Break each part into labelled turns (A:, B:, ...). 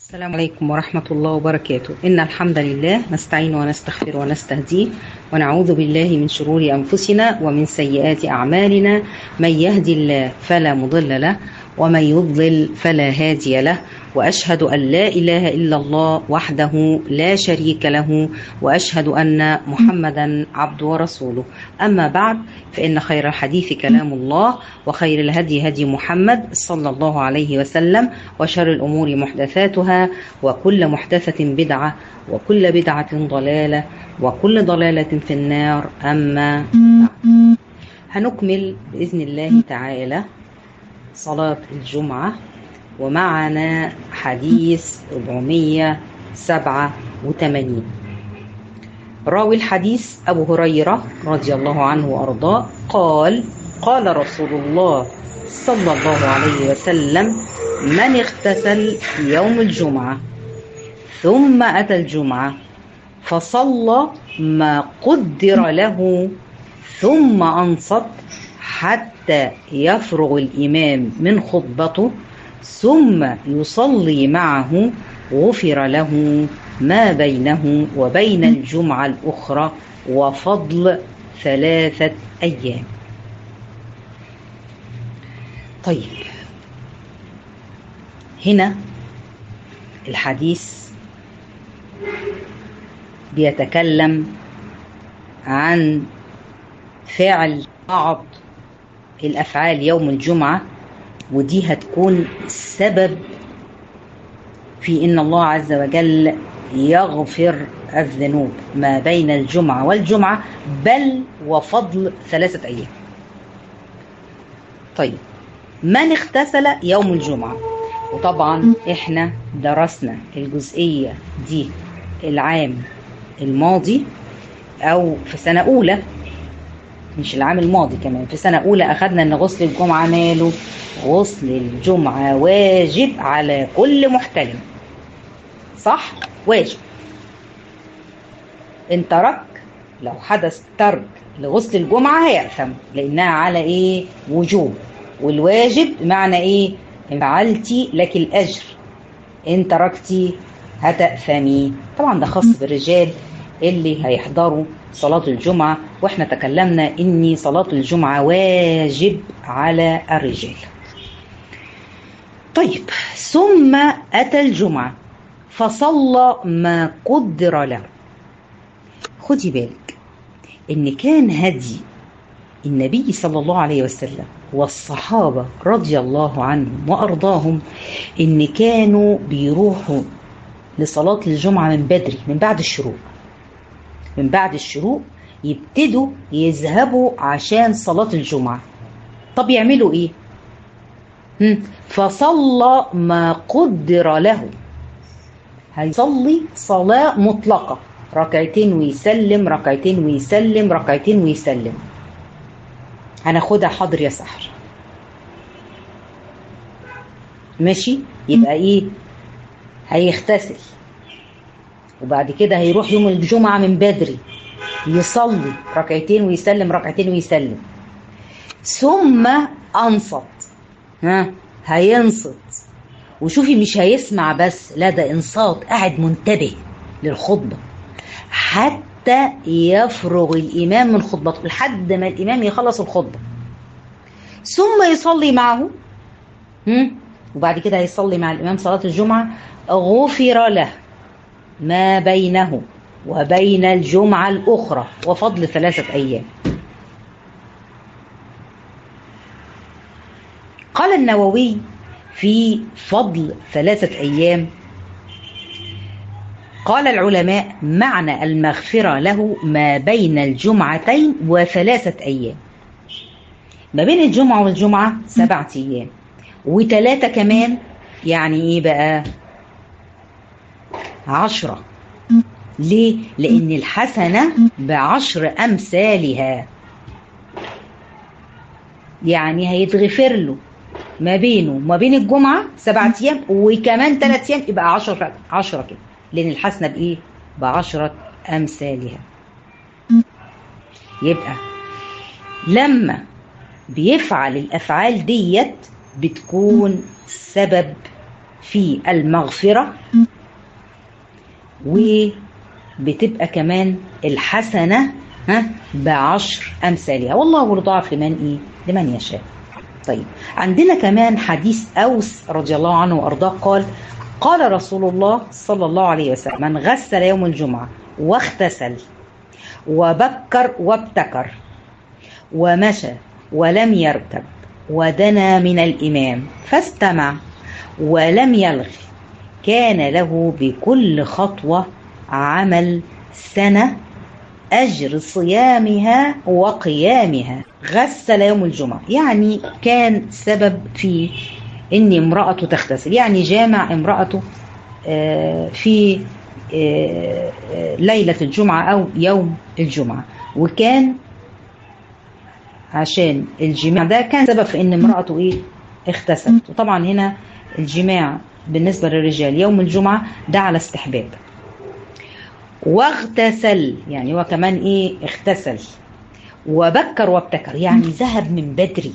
A: السلام عليكم ورحمة الله وبركاته إن الحمد لله نستعين ونستغفر ونستهديه ونعوذ بالله من شرور أنفسنا ومن سيئات أعمالنا من يهدي الله فلا مضل له ومن يضلل فلا هادي له واشهد ان لا اله الا الله وحده لا شريك له واشهد ان محمدا عبده ورسوله اما بعد فان خير الحديث كلام الله وخير الهدي هدي محمد صلى الله عليه وسلم وشر الامور محدثاتها وكل محدثه بدعه وكل بدعه ضلاله وكل ضلاله في النار اما بعد هنكمل باذن الله تعالى صلاه الجمعه ومعنا حديث 487 راوي الحديث أبو هريرة رضي الله عنه وأرضاه قال قال رسول الله صلى الله عليه وسلم من اغتسل في يوم الجمعة ثم أتى الجمعة فصلى ما قدر له ثم أنصت حتى يفرغ الإمام من خطبته ثم يصلي معه غفر له ما بينه وبين الجمعة الأخرى وفضل ثلاثة أيام طيب هنا الحديث بيتكلم عن فعل بعض الأفعال يوم الجمعة ودي هتكون سبب في ان الله عز وجل يغفر الذنوب ما بين الجمعه والجمعه بل وفضل ثلاثه ايام. طيب من اغتسل يوم الجمعه وطبعا احنا درسنا الجزئيه دي العام الماضي او في سنه اولى مش العام الماضي كمان في سنة أولى أخدنا إن غسل الجمعة ماله غسل الجمعة واجب على كل محتلم صح واجب إن ترك لو حدث ترك لغسل الجمعة هيأثم لأنها على إيه وجوب والواجب بمعنى إيه إن فعلتي لك الأجر إن تركتي هتأثمي طبعا ده خاص بالرجال اللي هيحضروا صلاة الجمعة واحنا تكلمنا ان صلاة الجمعة واجب على الرجال طيب ثم اتى الجمعة فصلى ما قدر له خدي بالك ان كان هدي النبي صلى الله عليه وسلم والصحابة رضي الله عنهم وأرضاهم إن كانوا بيروحوا لصلاة الجمعة من بدري من بعد الشروق من بعد الشروق يبتدوا يذهبوا عشان صلاة الجمعة طب يعملوا ايه هم؟ فصلى ما قدر له هيصلي صلاة مطلقة ركعتين ويسلم ركعتين ويسلم ركعتين ويسلم هناخدها حاضر يا سحر ماشي يبقى ايه هيغتسل وبعد كده هيروح يوم الجمعة من بدري يصلي ركعتين ويسلم ركعتين ويسلم ثم أنصت ها هينصت وشوفي مش هيسمع بس لا ده انصات قاعد منتبه للخطبة حتى يفرغ الإمام من خطبته لحد ما الإمام يخلص الخطبة ثم يصلي معه هم؟ وبعد كده هيصلي مع الإمام صلاة الجمعة غفر له ما بينه وبين الجمعة الأخرى وفضل ثلاثة أيام قال النووي في فضل ثلاثة أيام قال العلماء معنى المغفرة له ما بين الجمعتين وثلاثة أيام ما بين الجمعة والجمعة سبعة أيام وثلاثة كمان يعني إيه بقى عشرة ليه؟ لأن الحسنة بعشر أمثالها يعني هيتغفر له ما بينه وما بين الجمعة سبعة أيام وكمان ثلاث أيام يبقى عشرة عشرة كده لأن الحسنة بإيه؟ بعشرة أمثالها يبقى لما بيفعل الأفعال ديت بتكون سبب في المغفرة وبتبقى كمان الحسنة ها بعشر أمثالها والله يضاعف لمن إيه لمن يشاء طيب عندنا كمان حديث أوس رضي الله عنه وأرضاه قال قال رسول الله صلى الله عليه وسلم من غسل يوم الجمعة واغتسل وبكر وابتكر ومشى ولم يركب ودنا من الإمام فاستمع ولم يلغ كان له بكل خطوة عمل سنة أجر صيامها وقيامها غسل يوم الجمعة يعني كان سبب في ان امرأته تغتسل يعني جامع امرأته في ليلة الجمعة أو يوم الجمعة وكان عشان الجماع ده كان سبب في ان امرأته ايه اغتسلت وطبعا هنا الجماع بالنسبة للرجال يوم الجمعة ده على استحباب واغتسل يعني هو كمان ايه اغتسل وبكر وابتكر يعني ذهب من بدري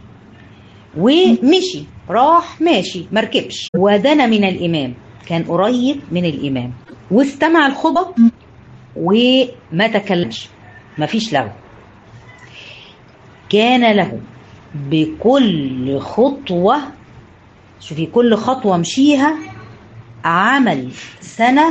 A: ومشي راح ماشي مركبش ودنا من الامام كان قريب من الامام واستمع الخطبه وما تكلمش ما فيش لغو كان له بكل خطوه شوفي كل خطوه مشيها عمل سنه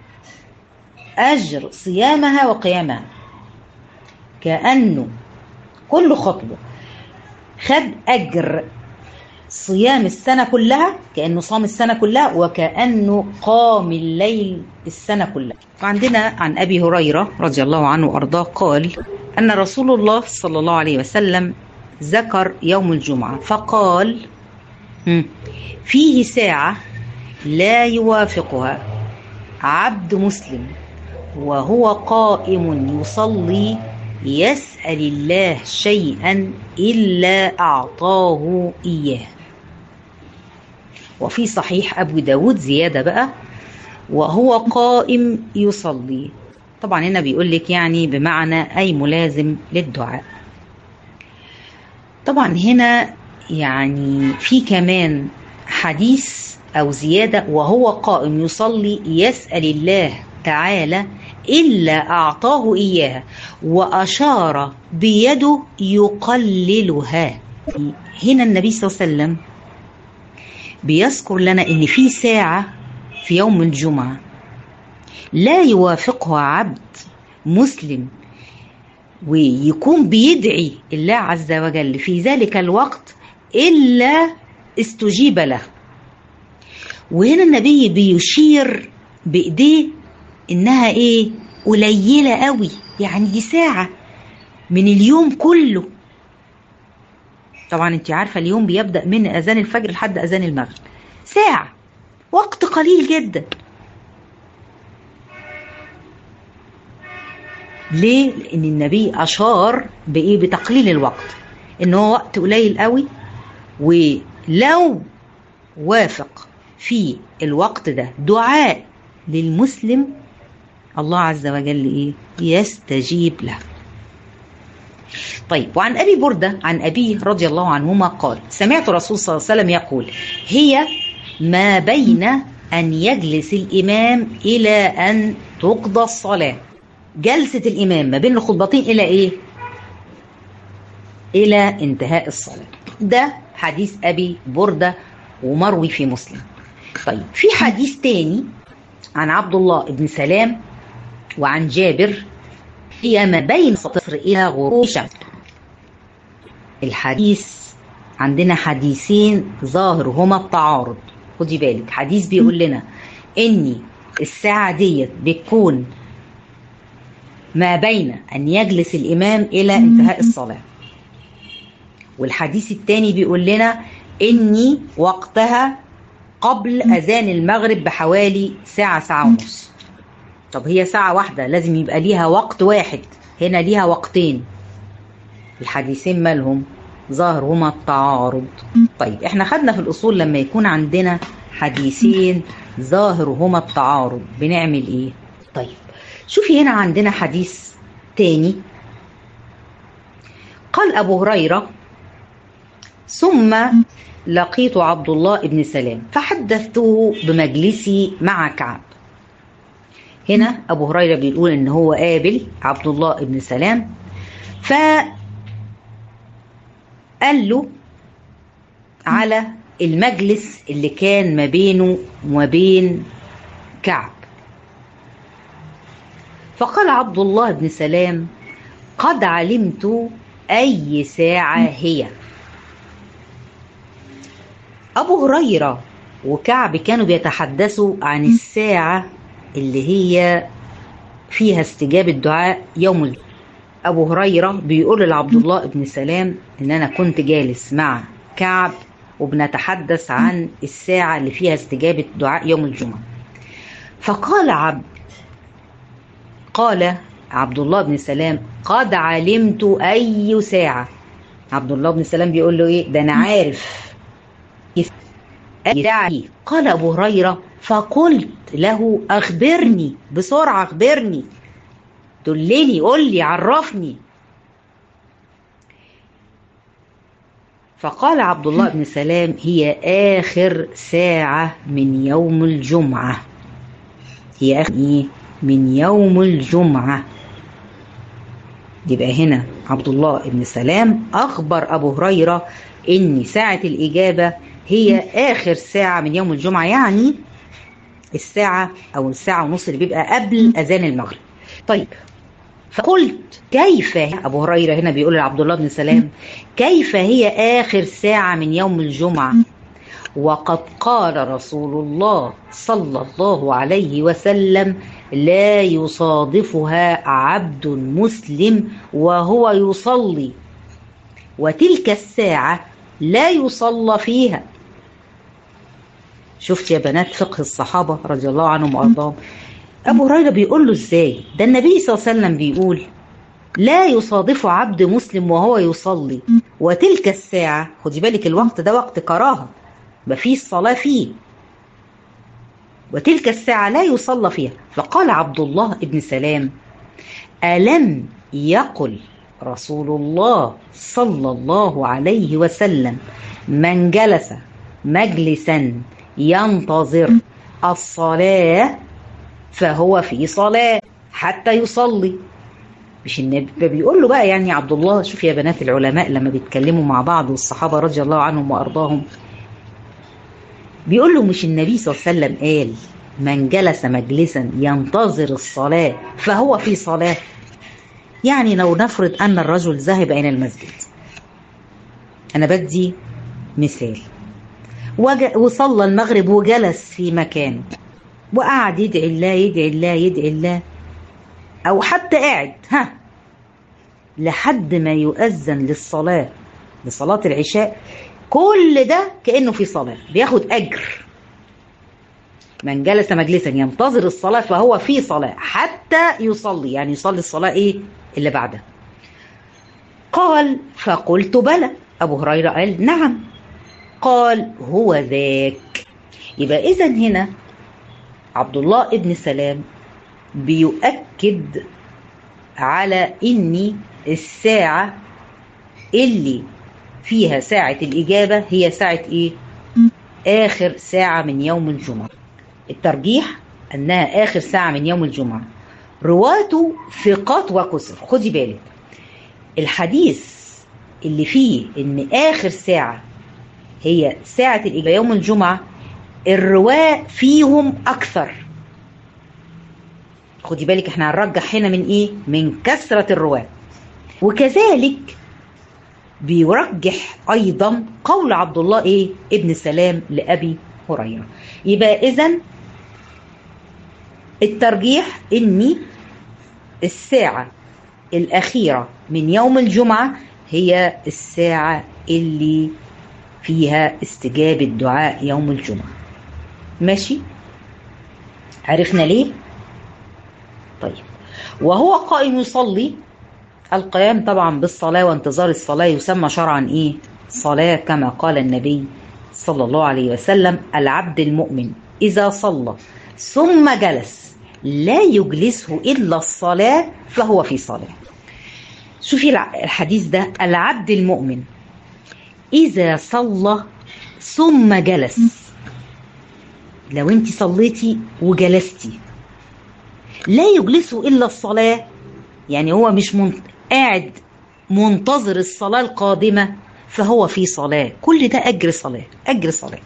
A: اجر صيامها وقيامها كانه كل خطوه خد اجر صيام السنه كلها كانه صام السنه كلها وكانه قام الليل السنه كلها وعندنا عن ابي هريره رضي الله عنه وارضاه قال ان رسول الله صلى الله عليه وسلم ذكر يوم الجمعه فقال فيه ساعه لا يوافقها عبد مسلم وهو قائم يصلي يسأل الله شيئا إلا أعطاه إياه وفي صحيح أبو داود زيادة بقى وهو قائم يصلي طبعا هنا بيقول لك يعني بمعنى أي ملازم للدعاء طبعا هنا يعني في كمان حديث أو زيادة وهو قائم يصلي يسأل الله تعالى إلا أعطاه إياها وأشار بيده يقللها هنا النبي صلى الله عليه وسلم بيذكر لنا إن في ساعة في يوم الجمعة لا يوافقها عبد مسلم ويكون بيدعي الله عز وجل في ذلك الوقت إلا استجيب له وهنا النبي بيشير بإيديه انها ايه قليله قوي يعني دي ساعه من اليوم كله طبعا انت عارفه اليوم بيبدا من اذان الفجر لحد اذان المغرب ساعه وقت قليل جدا ليه لان النبي اشار بايه بتقليل الوقت ان هو وقت قليل قوي ولو وافق في الوقت ده دعاء للمسلم الله عز وجل ايه يستجيب له طيب وعن ابي برده عن ابيه رضي الله عنهما قال سمعت الرسول صلى الله عليه وسلم يقول هي ما بين ان يجلس الامام الى ان تقضى الصلاه جلسه الامام ما بين الخطبتين الى ايه الى انتهاء الصلاه ده حديث ابي برده ومروي في مسلم طيب في حديث تاني عن عبد الله بن سلام وعن جابر هي ما بين صفر إلى غروب الشمس الحديث عندنا حديثين ظاهر هما التعارض خدي بالك حديث بيقول لنا ان الساعة ديت بتكون ما بين ان يجلس الامام الى انتهاء الصلاة والحديث الثاني بيقول لنا اني وقتها قبل اذان المغرب بحوالي ساعة ساعة ونص طب هي ساعة واحدة لازم يبقى ليها وقت واحد هنا ليها وقتين الحديثين مالهم ظاهر هما التعارض طيب احنا خدنا في الاصول لما يكون عندنا حديثين ظاهر هما التعارض بنعمل ايه طيب شوفي هنا عندنا حديث تاني قال ابو هريرة ثم لقيت عبد الله بن سلام فحدثته بمجلسي مع كعب هنا أبو هريرة بيقول إن هو قابل عبد الله بن سلام فقال له على المجلس اللي كان ما بينه وما بين كعب فقال عبد الله بن سلام قد علمت أي ساعة هي أبو هريرة وكعب كانوا بيتحدثوا عن الساعة اللي هي فيها استجابة دعاء يوم الجمعة أبو هريرة بيقول لعبد الله بن سلام إن أنا كنت جالس مع كعب وبنتحدث عن الساعة اللي فيها استجابة دعاء يوم الجمعة فقال عبد قال عبد الله بن سلام قد علمت أي ساعة عبد الله بن سلام بيقول له إيه ده أنا عارف أي ساعة قال أبو هريرة فقلت له أخبرني بسرعة أخبرني دلني قول لي عرفني فقال عبد الله بن سلام هي آخر ساعة من يوم الجمعة هي آخر إيه؟ من يوم الجمعة يبقى هنا عبد الله بن سلام أخبر أبو هريرة إن ساعة الإجابة هي آخر ساعة من يوم الجمعة يعني الساعة أو الساعة ونص اللي بيبقى قبل أذان المغرب طيب فقلت كيف أبو هريرة هنا بيقول لعبد الله بن سلام كيف هي آخر ساعة من يوم الجمعة وقد قال رسول الله صلى الله عليه وسلم لا يصادفها عبد مسلم وهو يصلي وتلك الساعة لا يصلى فيها شفت يا بنات فقه الصحابة رضي الله عنهم وأرضاهم أبو هريرة بيقول له إزاي ده النبي صلى الله عليه وسلم بيقول لا يصادف عبد مسلم وهو يصلي وتلك الساعة خدي بالك الوقت ده وقت كراهة مفيش صلاة فيه وتلك الساعة لا يصلى فيها فقال عبد الله بن سلام ألم يقل رسول الله صلى الله عليه وسلم من جلس مجلسا ينتظر الصلاة فهو في صلاة حتى يصلي مش النبي بيقول له بقى يعني عبد الله شوف يا بنات العلماء لما بيتكلموا مع بعض والصحابة رضي الله عنهم وأرضاهم بيقول له مش النبي صلى الله عليه وسلم قال من جلس مجلسا ينتظر الصلاة فهو في صلاة يعني لو نفرض أن الرجل ذهب إلى المسجد أنا بدي مثال وصلى المغرب وجلس في مكانه وقعد يدعي الله يدعي الله يدعي الله أو حتى قاعد ها لحد ما يؤذن للصلاة لصلاة العشاء كل ده كأنه في صلاة بياخد أجر من جلس مجلسا ينتظر الصلاة فهو في صلاة حتى يصلي يعني يصلي الصلاة إيه اللي بعدها قال فقلت بلى أبو هريرة قال نعم قال هو ذاك يبقى إذا هنا عبد الله ابن سلام بيؤكد على إن الساعة اللي فيها ساعة الإجابة هي ساعة إيه؟ آخر ساعة من يوم الجمعة الترجيح أنها آخر ساعة من يوم الجمعة رواته ثقات وكسر خدي بالك الحديث اللي فيه ان اخر ساعة هي ساعة الإجابة يوم الجمعة الرواة فيهم أكثر خدي بالك احنا هنرجح هنا من ايه من كثرة الرواة وكذلك بيرجح ايضا قول عبد الله ايه ابن سلام لابي هريره يبقى اذا الترجيح اني الساعه الاخيره من يوم الجمعه هي الساعه اللي فيها استجابه دعاء يوم الجمعه ماشي عرفنا ليه طيب وهو قائم يصلي القيام طبعا بالصلاة وانتظار الصلاة يسمى شرعا ايه صلاة كما قال النبي صلى الله عليه وسلم العبد المؤمن إذا صلى ثم جلس لا يجلسه إلا الصلاة فهو في صلاة شوفي الحديث ده العبد المؤمن إذا صلى ثم جلس لو انت صليتي وجلستي لا يجلسه الا الصلاه يعني هو مش من... قاعد منتظر الصلاه القادمه فهو في صلاه كل ده اجر صلاه اجر صلاه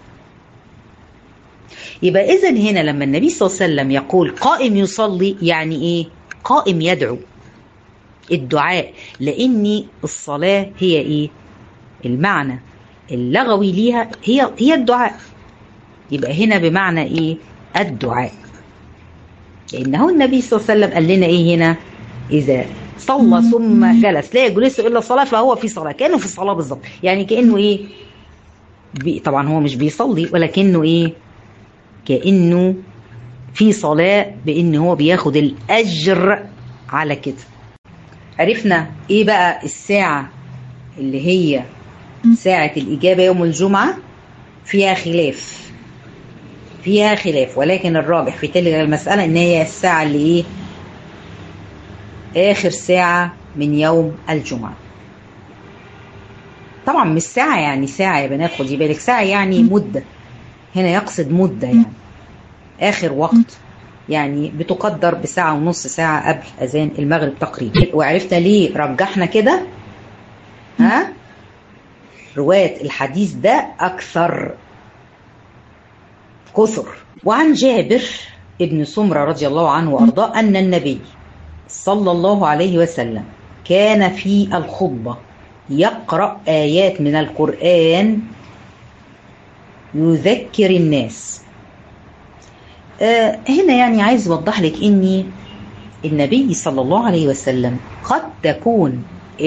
A: يبقى اذا هنا لما النبي صلى الله عليه وسلم يقول قائم يصلي يعني ايه قائم يدعو الدعاء لان الصلاه هي ايه المعنى اللغوي ليها هي هي الدعاء يبقى هنا بمعنى ايه الدعاء لانه النبي صلى الله عليه وسلم قال لنا ايه هنا اذا صلى ثم جلس لا يجلس الا الصلاه فهو في صلاه كانه في الصلاه بالظبط يعني كانه ايه بي طبعا هو مش بيصلي ولكنه ايه كانه في صلاه بان هو بياخد الاجر على كده عرفنا ايه بقى الساعه اللي هي ساعه الاجابه يوم الجمعه فيها خلاف فيها خلاف ولكن الراجح في تلك المساله ان هي الساعه اللي ايه اخر ساعه من يوم الجمعه طبعا مش ساعه يعني ساعه يا بنات خدي بالك ساعه يعني مده هنا يقصد مده يعني اخر وقت يعني بتقدر بساعة ونص ساعة قبل أذان المغرب تقريبا وعرفنا ليه رجحنا كده ها رواية الحديث ده أكثر كثر وعن جابر ابن سمرة رضي الله عنه وأرضاه أن النبي صلى الله عليه وسلم كان في الخطبة يقرأ آيات من القرآن يذكر الناس آه هنا يعني عايز اوضح لك اني النبي صلى الله عليه وسلم قد تكون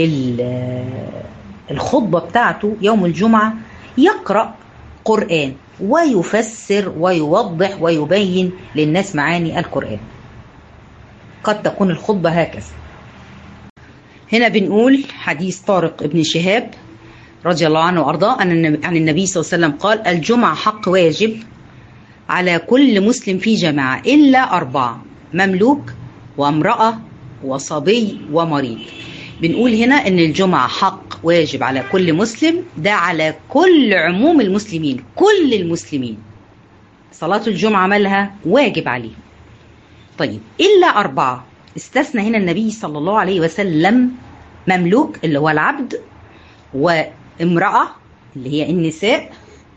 A: الخطبة بتاعته يوم الجمعة يقرأ قرآن ويفسر ويوضح ويبين للناس معاني القرآن قد تكون الخطبة هكذا هنا بنقول حديث طارق ابن شهاب رضي الله عنه وأرضاه أن عن النبي صلى الله عليه وسلم قال الجمعة حق واجب على كل مسلم في جماعة إلا أربعة مملوك وامرأة وصبي ومريض بنقول هنا إن الجمعة حق واجب على كل مسلم ده على كل عموم المسلمين كل المسلمين صلاة الجمعة مالها واجب عليه طيب إلا أربعة استثنى هنا النبي صلى الله عليه وسلم مملوك اللي هو العبد وامرأة اللي هي النساء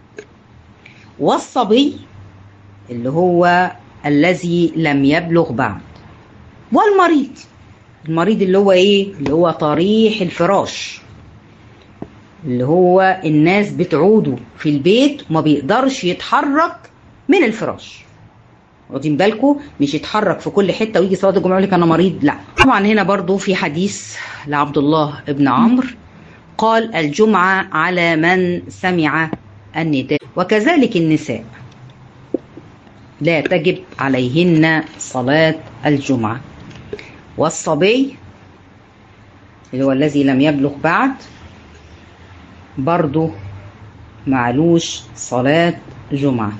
A: والصبي اللي هو الذي لم يبلغ بعد والمريض المريض اللي هو ايه اللي هو طريح الفراش اللي هو الناس بتعوده في البيت وما بيقدرش يتحرك من الفراش واخدين بالكم مش يتحرك في كل حته ويجي صلاه الجمعه يقول لك انا مريض لا طبعا هنا برضو في حديث لعبد الله ابن عمرو قال الجمعه على من سمع النداء وكذلك النساء لا تجب عليهن صلاة الجمعة والصبي اللي هو الذي لم يبلغ بعد برضه معلوش صلاة جمعة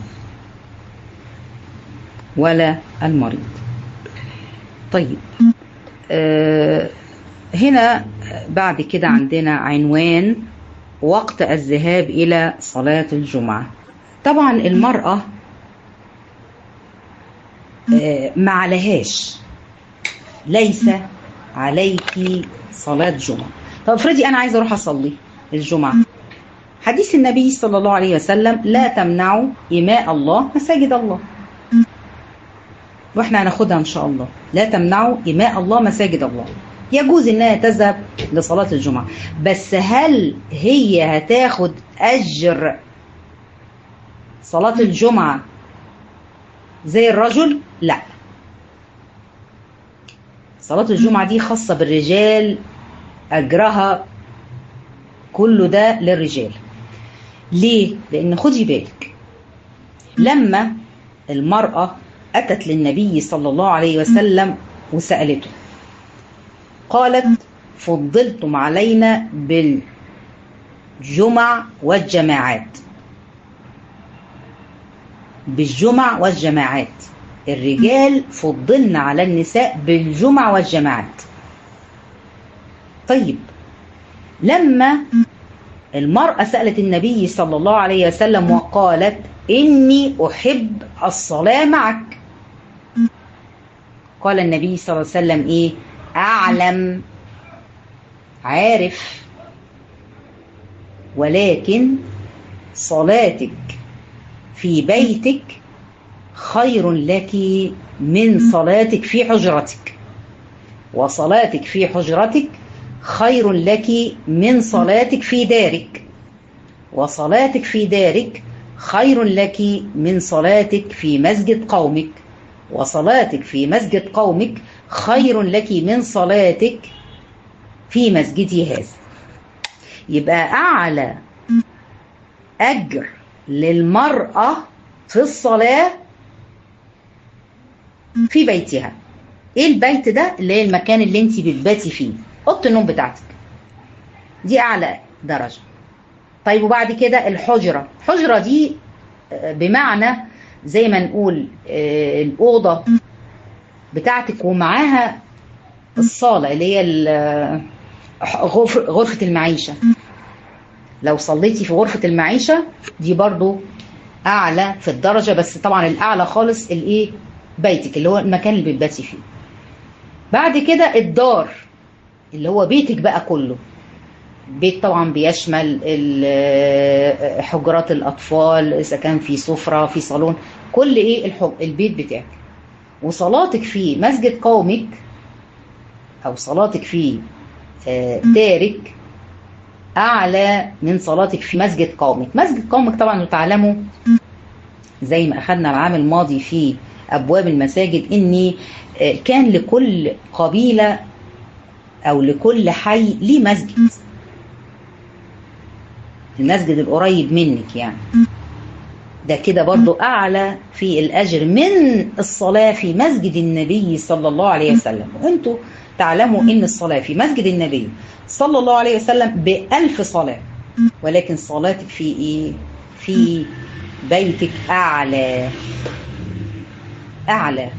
A: ولا المريض طيب آه هنا بعد كده عندنا عنوان وقت الذهاب إلى صلاة الجمعة طبعا المرأة ما عليهاش ليس عليك صلاة جمعة طب افرضي أنا عايزة أروح أصلي الجمعة حديث النبي صلى الله عليه وسلم لا تمنعوا إماء الله مساجد الله واحنا هناخدها ان شاء الله لا تمنعوا إماء الله مساجد الله يجوز انها تذهب لصلاة الجمعة بس هل هي هتاخد اجر صلاة الجمعة زي الرجل لا صلاة الجمعة دي خاصة بالرجال أجرها كله ده للرجال ليه؟ لأن خدي بالك لما المرأة أتت للنبي صلى الله عليه وسلم وسألته قالت فضلتم علينا بالجمع والجماعات بالجمع والجماعات الرجال فضلنا على النساء بالجمع والجماعات طيب لما المرأة سألت النبي صلى الله عليه وسلم وقالت إني أحب الصلاة معك قال النبي صلى الله عليه وسلم إيه أعلم عارف ولكن صلاتك في بيتك خير لك من صلاتك في حجرتك وصلاتك في حجرتك خير لك من صلاتك في دارك وصلاتك في دارك خير لك من صلاتك في مسجد قومك وصلاتك في مسجد قومك خير لك من صلاتك في مسجدي هذا يبقى أعلى أجر للمرأة في الصلاة في بيتها ايه البيت ده اللي هي المكان اللي انت بتباتي فيه اوضه النوم بتاعتك دي اعلى درجه طيب وبعد كده الحجره الحجره دي بمعنى زي ما نقول الاوضه بتاعتك ومعاها الصاله اللي هي غرفه المعيشه لو صليتي في غرفه المعيشه دي برضو اعلى في الدرجه بس طبعا الاعلى خالص الايه بيتك اللي هو المكان اللي بتباتي فيه بعد كده الدار اللي هو بيتك بقى كله بيت طبعا بيشمل حجرات الاطفال اذا كان في سفره في صالون كل ايه الحب البيت بتاعك وصلاتك في مسجد قومك او صلاتك في دارك اعلى من صلاتك في مسجد قومك مسجد قومك طبعا تعلموا زي ما اخذنا العام الماضي في ابواب المساجد ان كان لكل قبيله او لكل حي ليه مسجد المسجد القريب منك يعني ده كده برضو اعلى في الاجر من الصلاه في مسجد النبي صلى الله عليه وسلم وانتوا تعلموا ان الصلاه في مسجد النبي صلى الله عليه وسلم بألف صلاه ولكن صلاتك في ايه في بيتك اعلى اعلى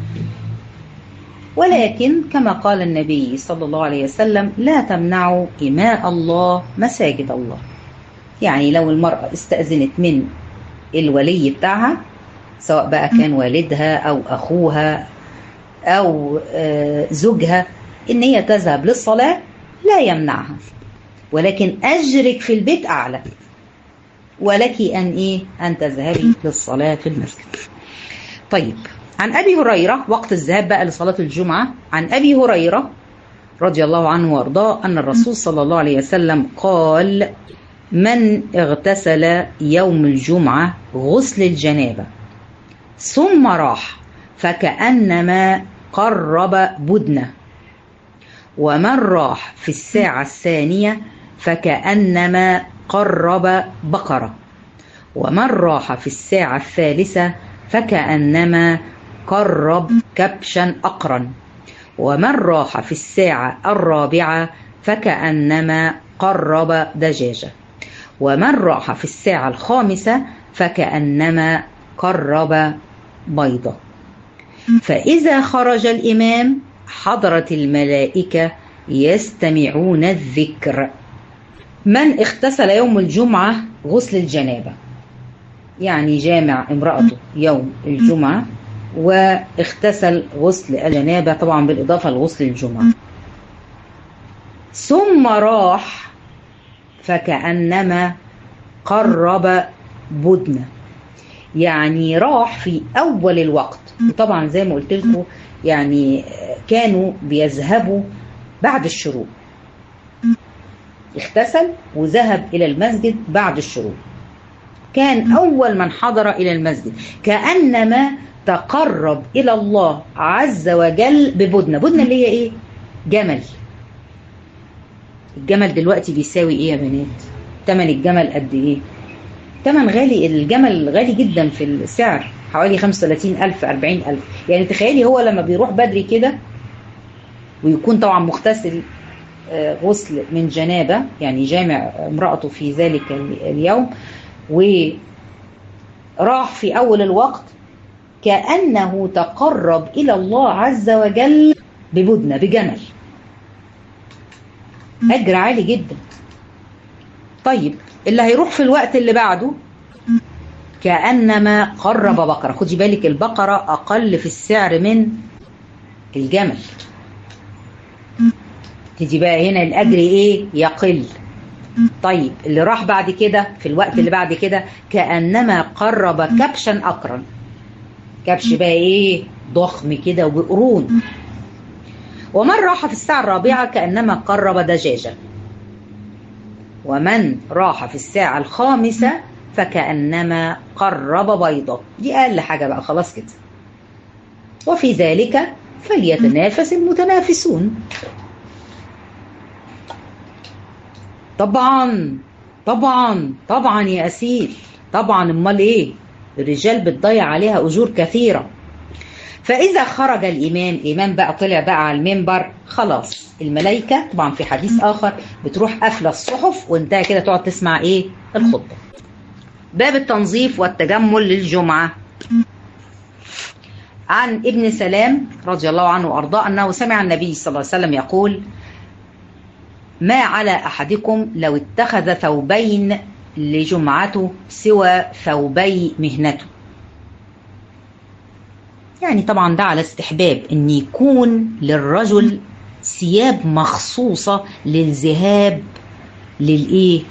A: ولكن كما قال النبي صلى الله عليه وسلم لا تمنعوا إماء الله مساجد الله يعني لو المرأة استأذنت من الولي بتاعها سواء بقى كان والدها أو أخوها أو زوجها إن هي تذهب للصلاة لا يمنعها ولكن أجرك في البيت أعلى ولك أن إيه أن تذهبي للصلاة في المسجد طيب عن أبي هريرة وقت الذهاب بقى لصلاة الجمعة عن أبي هريرة رضي الله عنه وارضاه أن الرسول صلى الله عليه وسلم قال من اغتسل يوم الجمعة غسل الجنابة ثم راح فكأنما قرب بدنة ومن راح في الساعة الثانية فكأنما قرب بقرة ومن راح في الساعة الثالثة فكأنما قرب كبشا أقرا ومن راح في الساعة الرابعة فكأنما قرب دجاجة ومن راح في الساعة الخامسة فكأنما قرب بيضة فإذا خرج الإمام حضرت الملائكة يستمعون الذكر من اغتسل يوم الجمعة غسل الجنابة يعني جامع امرأته يوم الجمعة واغتسل غسل الجنابة طبعا بالإضافة لغسل الجمعة ثم راح فكأنما قرب بدنة يعني راح في أول الوقت وطبعا زي ما قلت لكم يعني كانوا بيذهبوا بعد الشروق اغتسل وذهب إلى المسجد بعد الشروق كان أول من حضر إلى المسجد كأنما تقرب إلى الله عز وجل ببدنة بدنة اللي هي إيه؟ جمل الجمل دلوقتي بيساوي إيه يا بنات؟ تمن الجمل قد إيه؟ تمن غالي الجمل غالي جدا في السعر حوالي 35 ألف 40 ألف يعني تخيلي هو لما بيروح بدري كده ويكون طبعا مغتسل غسل من جنابة يعني جامع امرأته في ذلك اليوم وراح في أول الوقت كأنه تقرب إلى الله عز وجل ببدنة بجمل أجر عالي جدا طيب اللي هيروح في الوقت اللي بعده كأنما قرب بقرة خدي بالك البقرة أقل في السعر من الجمل تيجي بقى هنا الأجر إيه يقل طيب اللي راح بعد كده في الوقت اللي بعد كده كأنما قرب كبشا أقرا كبش بقى إيه ضخم كده وبقرون ومن راح في الساعة الرابعة كأنما قرب دجاجة ومن راح في الساعة الخامسة فكأنما قرب بيضة دي أقل حاجة بقى خلاص كده وفي ذلك فليتنافس المتنافسون طبعا طبعا طبعا يا أسيل طبعا امال ايه الرجال بتضيع عليها أجور كثيرة فإذا خرج الإمام الإمام بقى طلع بقى على المنبر خلاص الملائكة طبعا في حديث آخر بتروح قافلة الصحف وانتهى كده تقعد تسمع إيه الخطبة باب التنظيف والتجمل للجمعة عن ابن سلام رضي الله عنه وأرضاه أنه سمع النبي صلى الله عليه وسلم يقول ما على أحدكم لو اتخذ ثوبين لجمعته سوى ثوبي مهنته يعني طبعا ده على استحباب ان يكون للرجل ثياب مخصوصة للذهاب للايه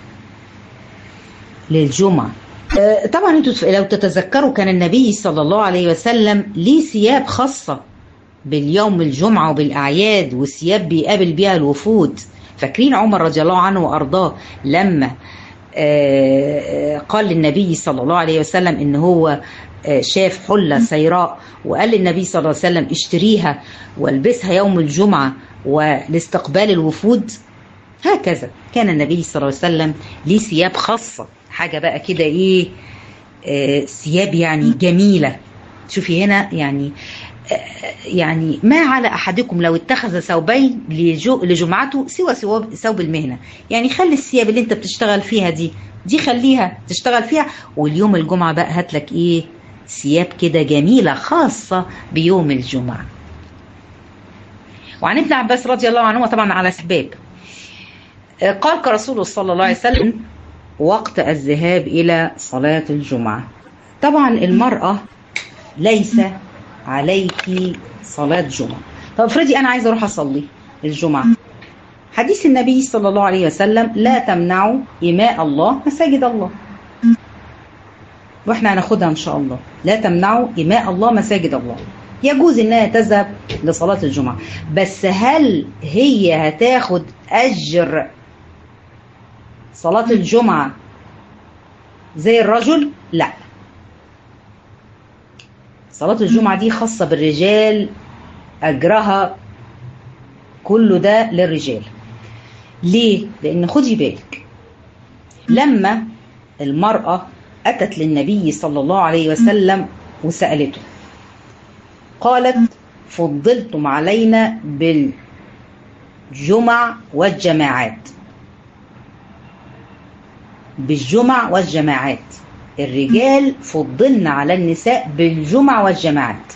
A: للجمعة آه طبعا انتوا لو تتذكروا كان النبي صلى الله عليه وسلم ليه ثياب خاصة باليوم الجمعة وبالأعياد وثياب بيقابل بيها الوفود فاكرين عمر رضي الله عنه وأرضاه لما آه قال للنبي صلى الله عليه وسلم ان هو شاف حلة سيراء وقال للنبي صلى الله عليه وسلم اشتريها والبسها يوم الجمعة ولاستقبال الوفود هكذا كان النبي صلى الله عليه وسلم ليه ثياب خاصة حاجة بقى كده ايه آه ثياب يعني جميلة شوفي هنا يعني آه يعني ما على احدكم لو اتخذ ثوبين لجمعته سوى ثوب المهنه يعني خلي الثياب اللي انت بتشتغل فيها دي دي خليها تشتغل فيها واليوم الجمعه بقى هات لك ايه ثياب كده جميله خاصه بيوم الجمعه وعن ابن عباس رضي الله عنهما طبعا على اسباب قال كرسول صلى الله عليه وسلم وقت الذهاب الى صلاه الجمعه طبعا المراه ليس عليك صلاة جمعة طب افرضي أنا عايزة أروح أصلي الجمعة حديث النبي صلى الله عليه وسلم لا تمنعوا إماء الله مساجد الله واحنا هناخدها ان شاء الله لا تمنعوا إماء الله مساجد الله يجوز انها تذهب لصلاة الجمعة بس هل هي هتاخد اجر صلاة الجمعة زي الرجل لا صلاة الجمعة دي خاصة بالرجال أجرها كله ده للرجال ليه؟ لأن خدي بالك لما المرأة أتت للنبي صلى الله عليه وسلم وسألته قالت فضلتم علينا بالجمع والجماعات بالجمع والجماعات الرجال فضلنا على النساء بالجمع والجماعات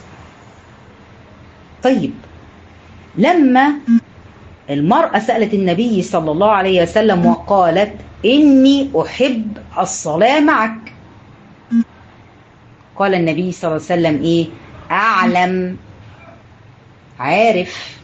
A: طيب لما المرأة سألت النبي صلى الله عليه وسلم وقالت إني أحب الصلاة معك قال النبي صلى الله عليه وسلم إيه أعلم عارف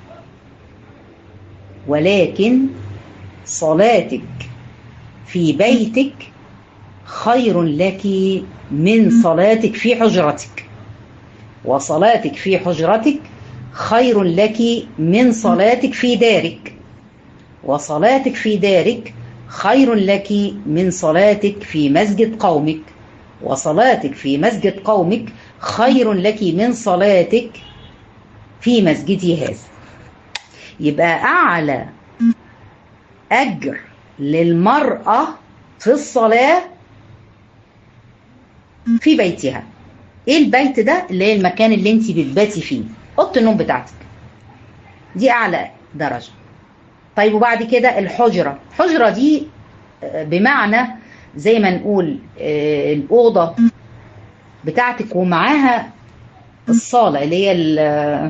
A: ولكن صلاتك في بيتك خير لك من صلاتك في حجرتك وصلاتك في حجرتك خير لك من صلاتك في دارك وصلاتك في دارك خير لك من صلاتك في مسجد قومك وصلاتك في مسجد قومك خير لك من صلاتك في مسجدي هذا يبقى أعلى أجر للمرأة في الصلاة في بيتها ايه البيت ده اللي هي المكان اللي انت بتباتي فيه اوضه النوم بتاعتك دي اعلى درجه طيب وبعد كده الحجره الحجره دي بمعنى زي ما نقول الاوضه بتاعتك ومعاها الصاله اللي هي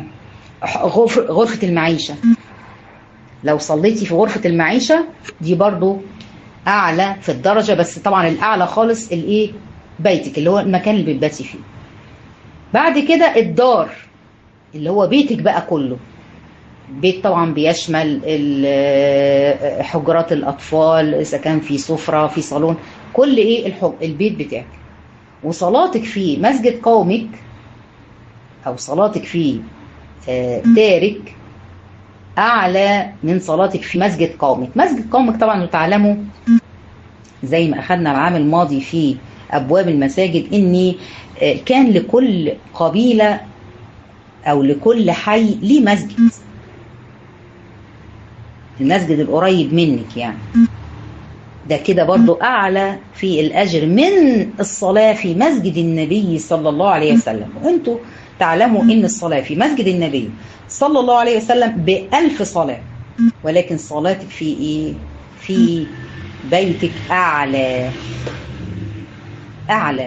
A: غرفه المعيشه لو صليتي في غرفه المعيشه دي برضو اعلى في الدرجه بس طبعا الاعلى خالص الايه بيتك اللي هو المكان اللي بتباتي فيه بعد كده الدار اللي هو بيتك بقى كله بيت طبعا بيشمل ال- حجرات الاطفال اذا كان في سفره في صالون كل ايه الحج... البيت بتاعك وصلاتك في مسجد قومك او صلاتك في آه، دارك اعلى من صلاتك في مسجد قومك مسجد قومك طبعا تعلموا زي ما اخذنا العام الماضي في ابواب المساجد ان آه، كان لكل قبيله او لكل حي ليه مسجد المسجد القريب منك يعني ده كده برضو أعلى في الأجر من الصلاة في مسجد النبي صلى الله عليه وسلم وأنتوا تعلموا إن الصلاة في مسجد النبي صلى الله عليه وسلم بألف صلاة ولكن صلاتك في إيه؟ في بيتك أعلى أعلى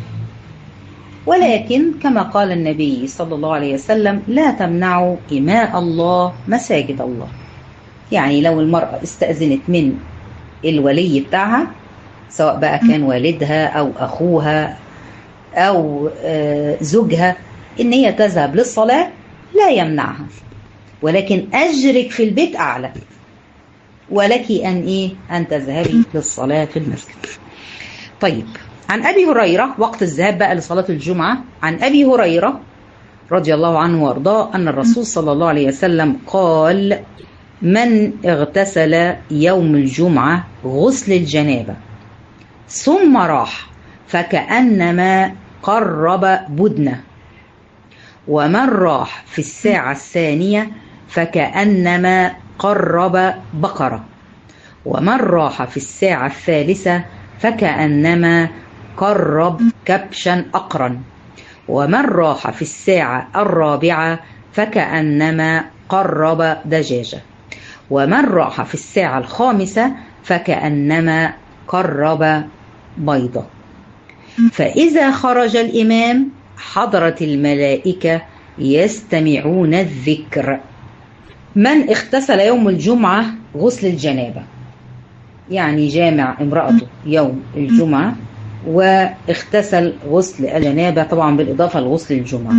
A: ولكن كما قال النبي صلى الله عليه وسلم لا تمنعوا إماء الله مساجد الله يعني لو المرأة استأذنت من الولي بتاعها سواء بقى كان والدها أو أخوها أو آه، زوجها إن هي تذهب للصلاة لا يمنعها ولكن أجرك في البيت أعلى ولك أن إيه أن تذهبي للصلاة في المسجد طيب عن أبي هريرة وقت الذهاب بقى لصلاة الجمعة عن أبي هريرة رضي الله عنه وارضاه أن الرسول صلى الله عليه وسلم قال من اغتسل يوم الجمعة غسل الجنابة ثم راح فكأنما قرب بدنة ومن راح في الساعة الثانية فكأنما قرب بقرة ومن راح في الساعة الثالثة فكأنما قرب كبشا أقرا ومن راح في الساعة الرابعة فكأنما قرب دجاجة ومن راح في الساعة الخامسة فكأنما قرب بيضة فإذا خرج الإمام حضرت الملائكة يستمعون الذكر من اغتسل يوم الجمعة غسل الجنابة يعني جامع امرأته يوم الجمعة واغتسل غسل الجنابة طبعا بالإضافة لغسل الجمعة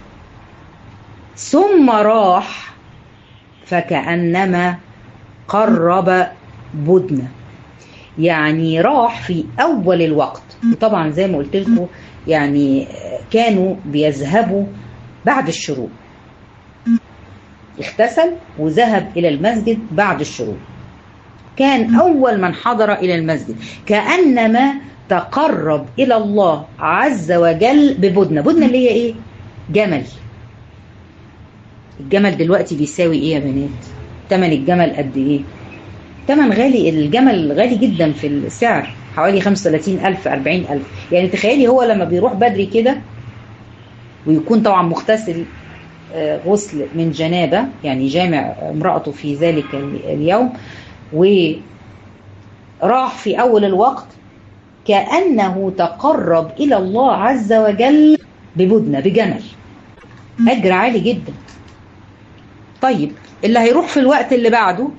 A: ثم راح فكأنما قرب بدنة يعني راح في أول الوقت وطبعا زي ما قلت لكم يعني كانوا بيذهبوا بعد الشروق اغتسل وذهب إلى المسجد بعد الشروق كان أول من حضر إلى المسجد كأنما تقرب إلى الله عز وجل ببدنة بدنة اللي هي إيه؟ جمل الجمل دلوقتي بيساوي إيه يا بنات؟ تمن الجمل قد إيه؟ تمن غالي الجمل غالي جدا في السعر حوالي 35000 40000 يعني تخيلي هو لما بيروح بدري كده ويكون طبعا مغتسل غسل من جنابة يعني جامع امرأته في ذلك اليوم وراح في أول الوقت كأنه تقرب إلى الله عز وجل ببدنة بجمل أجر عالي جدا طيب اللي هيروح في الوقت اللي بعده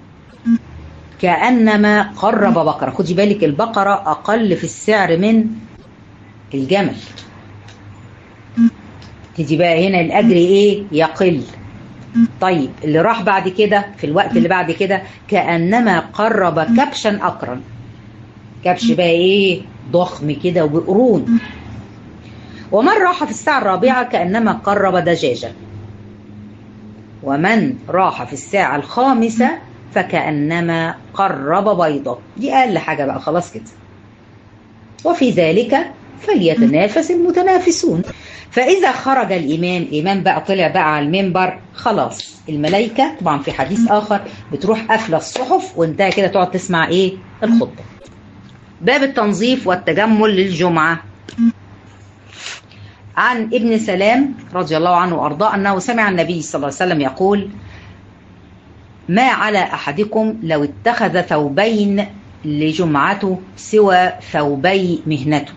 A: كأنما قرب بقرة خدي بالك البقرة أقل في السعر من الجمل تيجي بقى هنا الأجر إيه يقل طيب اللي راح بعد كده في الوقت اللي بعد كده كأنما قرب كبشا أقرا كبش بقى إيه ضخم كده وبقرون ومن راح في الساعة الرابعة كأنما قرب دجاجة ومن راح في الساعة الخامسة فكأنما قرب بيضة دي أقل حاجة بقى خلاص كده وفي ذلك فليتنافس المتنافسون فإذا خرج الإمام إمام بقى طلع بقى على المنبر خلاص الملائكة طبعا في حديث آخر بتروح قافلة الصحف وانتهى كده تقعد تسمع إيه الخطبة باب التنظيف والتجمل للجمعة عن ابن سلام رضي الله عنه وأرضاه أنه سمع النبي صلى الله عليه وسلم يقول ما على أحدكم لو اتخذ ثوبين لجمعته سوى ثوبي مهنته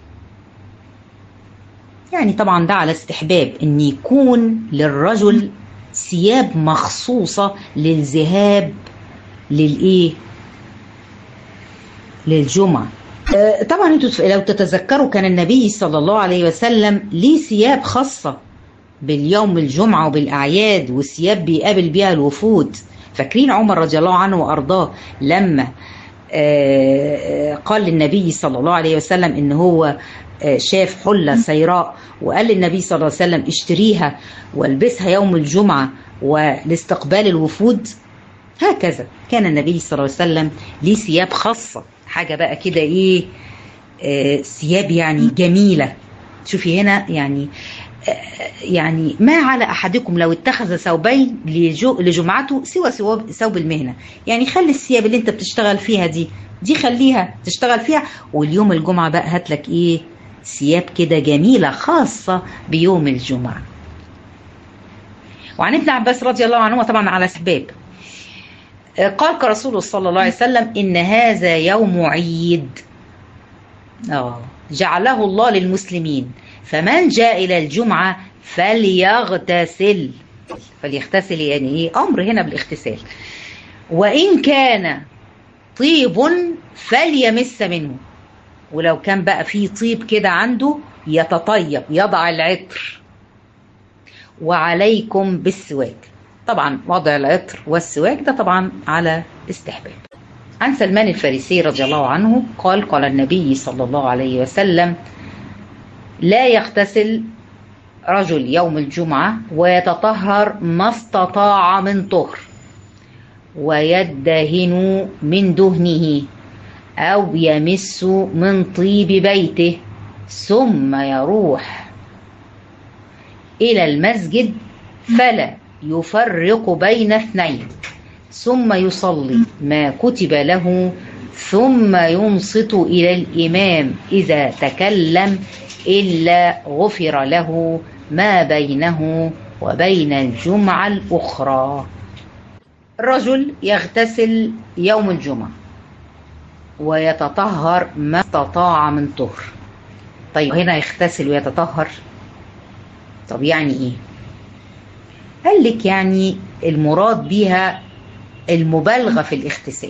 A: يعني طبعا ده على استحباب ان يكون للرجل ثياب مخصوصة للذهاب للايه للجمعة آه، طبعا انتوا لو تتذكروا كان النبي صلى الله عليه وسلم ليه ثياب خاصة باليوم الجمعة وبالأعياد وثياب بيقابل بيها الوفود فاكرين عمر رضي الله عنه وأرضاه لما آه، قال للنبي صلى الله عليه وسلم ان هو آه، شاف حلة سيراء وقال للنبي صلى الله عليه وسلم اشتريها والبسها يوم الجمعة ولاستقبال الوفود هكذا كان النبي صلى الله عليه وسلم ليه ثياب خاصة حاجة بقى كده ايه آه، ثياب يعني جميلة شوفي هنا يعني آه، يعني ما على احدكم لو اتخذ ثوبين لجو- لجمعته سوى ثواب- ثوب المهنه يعني خلي الثياب اللي انت بتشتغل فيها دي دي خليها تشتغل فيها واليوم الجمعه بقى هات لك ايه ثياب كده جميله خاصه بيوم الجمعه وعن ابن عباس رضي الله عنهما طبعا على اسباب آه، قال كرسول صلى الله عليه وسلم ان هذا يوم عيد اه جعله الله للمسلمين فمن جاء الى الجمعه فليغتسل فليغتسل يعني ايه امر هنا بالاغتسال وان كان طيب فليمس منه ولو كان بقى فيه طيب كده عنده يتطيب يضع العطر وعليكم بالسواك طبعا وضع العطر والسواك ده طبعا على استحباب عن سلمان الفارسي رضي الله عنه قال قال النبي صلى الله عليه وسلم لا يغتسل رجل يوم الجمعة ويتطهر ما استطاع من طهر ويدهن من دهنه أو يمس من طيب بيته ثم يروح إلى المسجد فلا يفرق بين اثنين ثم يصلي ما كتب له ثم ينصت إلى الإمام إذا تكلم إلا غفر له ما بينه وبين الجمعة الأخرى الرجل يغتسل يوم الجمعة ويتطهر ما استطاع من طهر طيب هنا يغتسل ويتطهر طب يعني ايه قال لك يعني المراد بيها المبالغة في الاغتسال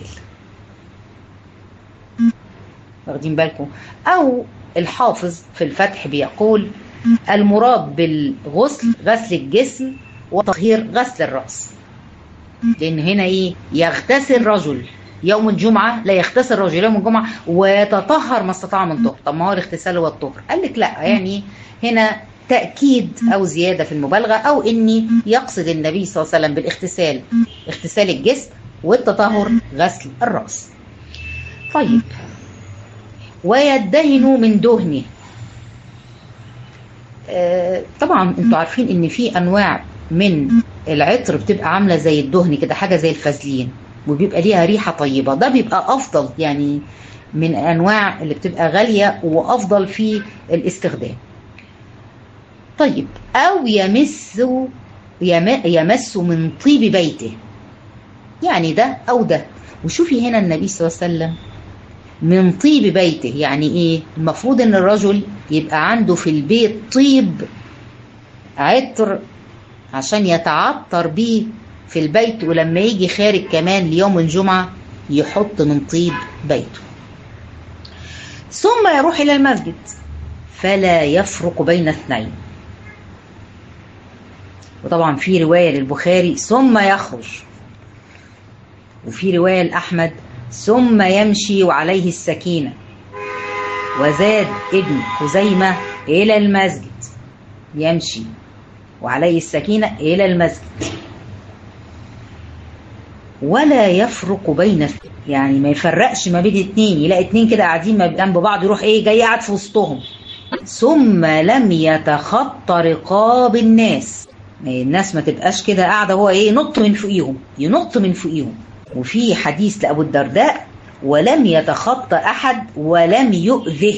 A: واخدين بالكم او الحافظ في الفتح بيقول المراد بالغسل غسل الجسم وتطهير غسل الرأس لان هنا ايه يغتسل رجل يوم الجمعة لا يغتسل رجل يوم الجمعة ويتطهر ما استطاع من طهر طب ما هو الاغتسال هو الطهر قال لك لا يعني هنا تأكيد أو زيادة في المبالغة أو إني يقصد النبي صلى الله عليه وسلم بالاغتسال اغتسال الجسم والتطهر غسل الرأس طيب ويدهن من دهنه آه، طبعا انتوا عارفين ان في انواع من العطر بتبقى عامله زي الدهن كده حاجه زي الفازلين وبيبقى ليها ريحه طيبه ده بيبقى افضل يعني من انواع اللي بتبقى غاليه وافضل في الاستخدام طيب او يمس يم- يمس من طيب بيته يعني ده او ده وشوفي هنا النبي صلى الله عليه وسلم من طيب بيته يعني ايه المفروض ان الرجل يبقى عنده في البيت طيب عطر عشان يتعطر بيه في البيت ولما يجي خارج كمان ليوم الجمعة يحط من طيب بيته ثم يروح إلى المسجد فلا يفرق بين اثنين وطبعا في رواية للبخاري ثم يخرج وفي رواية لأحمد ثم يمشي وعليه السكينة وزاد ابن خزيمة إلى المسجد يمشي وعليه السكينة إلى المسجد ولا يفرق بين يعني ما يفرقش ما بين اتنين يلاقي اتنين كده قاعدين ما جنب بعض يروح ايه جاي قاعد في وسطهم ثم لم يتخطى رقاب الناس الناس ما تبقاش كده قاعده هو ايه ينط من فوقيهم ينط من فوقيهم وفي حديث لابو الدرداء ولم يتخطى احد ولم يؤذه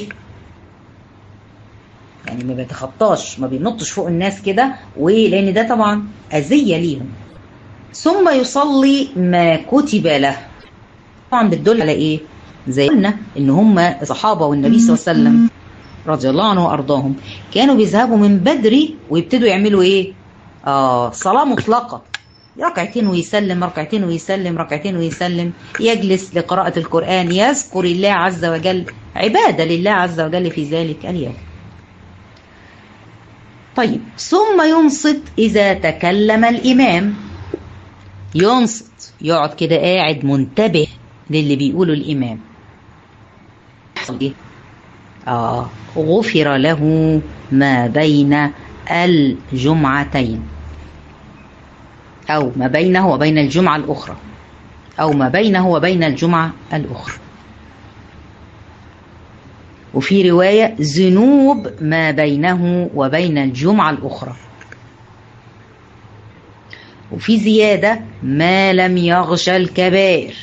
A: يعني ما بيتخطاش ما بينطش فوق الناس كده ولان ده طبعا اذيه ليهم ثم يصلي ما كتب له طبعا بتدل على ايه زي قلنا ان هم صحابه والنبي صلى الله عليه وسلم رضي الله عنه وارضاهم كانوا بيذهبوا من بدري ويبتدوا يعملوا ايه اه صلاه مطلقه ركعتين ويسلم ركعتين ويسلم ركعتين ويسلم يجلس لقراءة القرآن يذكر الله عز وجل عبادة لله عز وجل في ذلك اليوم طيب ثم ينصت إذا تكلم الإمام ينصت يقعد كده قاعد منتبه للي بيقوله الإمام يحصل إيه؟ آه غفر له ما بين الجمعتين أو ما بينه وبين الجمعة الأخرى أو ما بينه وبين الجمعة الأخرى وفي رواية ذنوب ما بينه وبين الجمعة الأخرى وفي زيادة ما لم يغشى الكبائر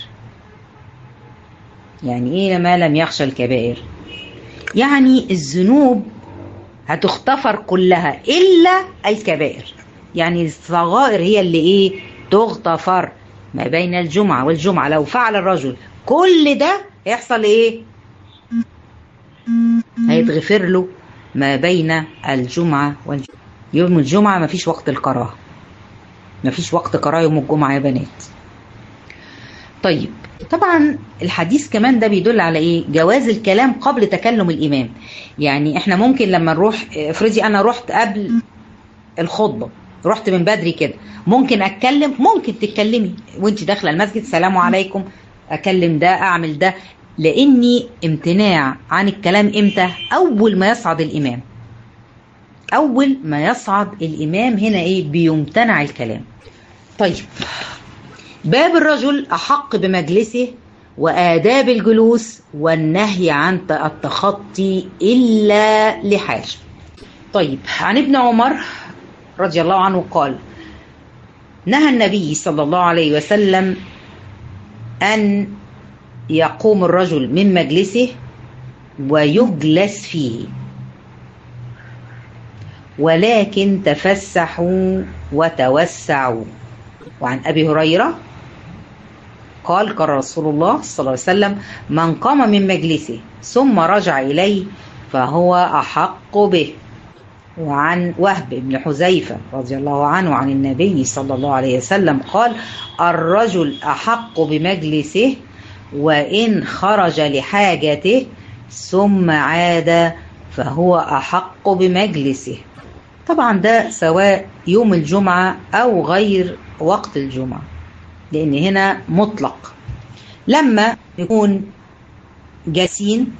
A: يعني ايه ما لم يخشى الكبائر يعني الذنوب هتغتفر كلها الا الكبائر يعني الصغائر هي اللي ايه تغتفر ما بين الجمعة والجمعة لو فعل الرجل كل ده هيحصل ايه هيتغفر له ما بين الجمعة والجمعة يوم الجمعة مفيش وقت الكراهة مفيش وقت كراهة يوم الجمعة يا بنات طيب طبعا الحديث كمان ده بيدل على ايه جواز الكلام قبل تكلم الامام يعني احنا ممكن لما نروح افرضي انا رحت قبل الخطبه رحت من بدري كده ممكن اتكلم ممكن تتكلمي وانت داخله المسجد سلام عليكم اكلم ده اعمل ده لاني امتناع عن الكلام امتى اول ما يصعد الامام اول ما يصعد الامام هنا ايه بيمتنع الكلام طيب باب الرجل احق بمجلسه واداب الجلوس والنهي عن التخطي الا لحاجه طيب عن ابن عمر رضي الله عنه قال نهى النبي صلى الله عليه وسلم ان يقوم الرجل من مجلسه ويجلس فيه ولكن تفسحوا وتوسعوا وعن ابي هريره قال قال رسول الله صلى الله عليه وسلم من قام من مجلسه ثم رجع اليه فهو احق به وعن وهب بن حذيفه رضي الله عنه عن النبي صلى الله عليه وسلم قال الرجل احق بمجلسه وإن خرج لحاجته ثم عاد فهو أحق بمجلسه طبعا ده سواء يوم الجمعة أو غير وقت الجمعة لأن هنا مطلق لما يكون جالسين